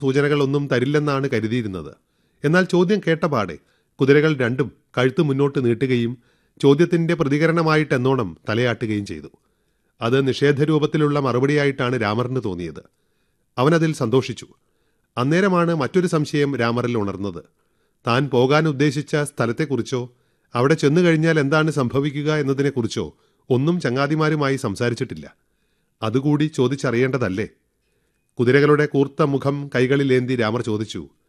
സൂചനകളൊന്നും തരില്ലെന്നാണ് കരുതിയിരുന്നത് എന്നാൽ ചോദ്യം കേട്ടപാടെ കുതിരകൾ രണ്ടും കഴുത്ത് മുന്നോട്ട് നീട്ടുകയും ചോദ്യത്തിന്റെ പ്രതികരണമായിട്ടെന്നോണം തലയാട്ടുകയും ചെയ്തു അത് നിഷേധരൂപത്തിലുള്ള മറുപടിയായിട്ടാണ് രാമറിന് തോന്നിയത് അവനതിൽ സന്തോഷിച്ചു അന്നേരമാണ് മറ്റൊരു സംശയം രാമറിൽ ഉണർന്നത് താൻ പോകാൻ ഉദ്ദേശിച്ച സ്ഥലത്തെക്കുറിച്ചോ അവിടെ ചെന്നു കഴിഞ്ഞാൽ എന്താണ് സംഭവിക്കുക എന്നതിനെക്കുറിച്ചോ ഒന്നും ചങ്ങാതിമാരുമായി സംസാരിച്ചിട്ടില്ല അതുകൂടി ചോദിച്ചറിയേണ്ടതല്ലേ കുതിരകളുടെ കൂർത്ത മുഖം കൈകളിലേന്തി രാമർ ചോദിച്ചു